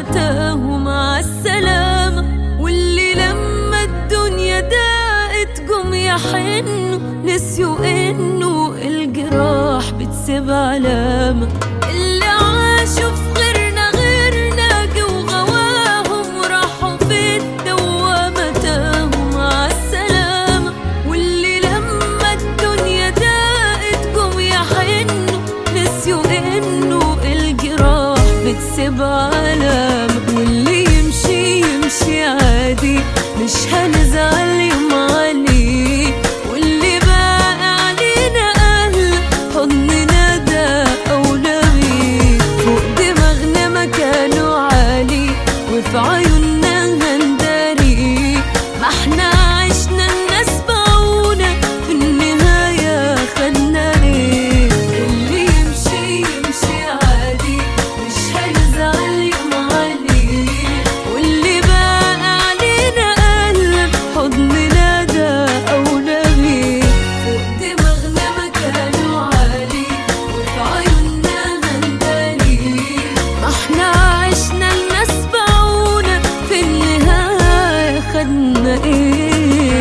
تاهوا مع السلامة واللي لما الدنيا ضاقت جم يحنوا نسيوا انه الجراح بتسيب علامة اللي عاشوا في غيرنا غيرنا جو غواهم وراحوا في الدوامة تاهوا مع السلامة واللي لما الدنيا ضاقت جم يحنوا نسيوا انه الجراح بتسيب علامة واللي يمشي يمشي عادي مش هنزعل يوم عليه واللي باقي علينا أهل حضننا ده أولى بيه فوق دماغنا مكانه عالي وفي عيوننا هنداري ما احنا عشنا الناس باعونا في النهاية خدنا ايه اللي يمشي يمشي عادي مش هنزعل يوم عليه واللي باقي علينا أهل حضننا ده أولى بيه فوق دماغنا مكانه عالي وفي عيوننا هنداري ما احنا عشنا الناس باعونا في النهاية خدنا ايه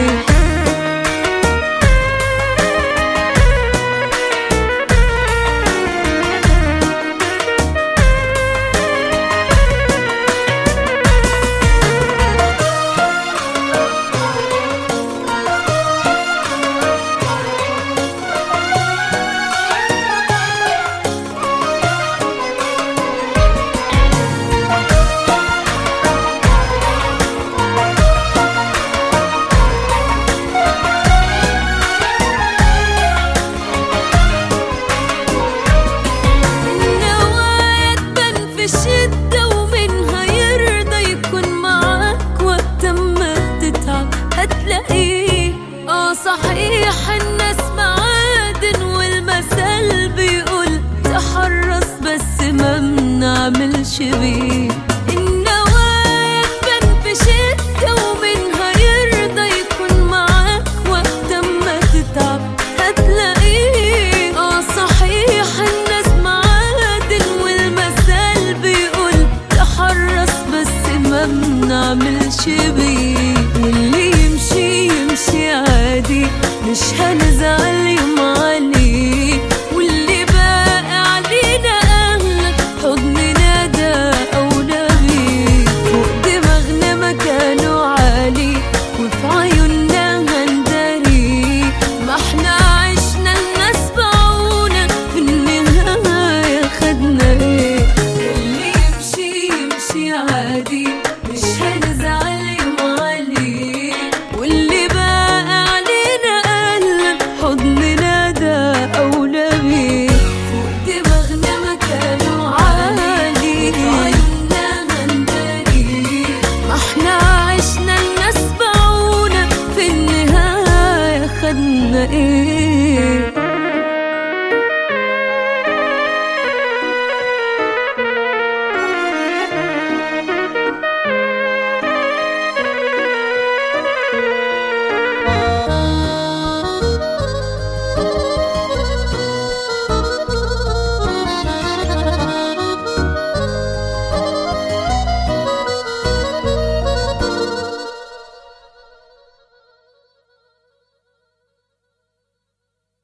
النوايا تبان في شدة ومنها يرضى يكون معاك وقت ما تتعب هتلاقيه اه صحيح الناس معادن والمثل بيقول تحرص بس ما بنعملش بيه النوايا تبان في شدة ومنها يرضى يكون معاك وقت ما تتعب هتلاقيه اه صحيح الناس معادن والمثل بيقول تحرص بس ما بنعملش بيه واللي يمشي يمشي عادي مش هنزعل يوم عليه واللي باقي علينا أهلك حضننا ده أولى بيه فوق دماغنا مكانه عالي وفي عيوننا هنداري ما احنا عشنا الناس باعونا في النهاية خدنا ايه اللي يمشي يمشي عادي مش هنزعل يوم عليه واللي باقي علينا قلب حضننا ده أولى بيه فوق دماغنا مكانه عالي في عيوننا هنداري ما احنا عشنا الناس باعونا في النهاية خدنا ايه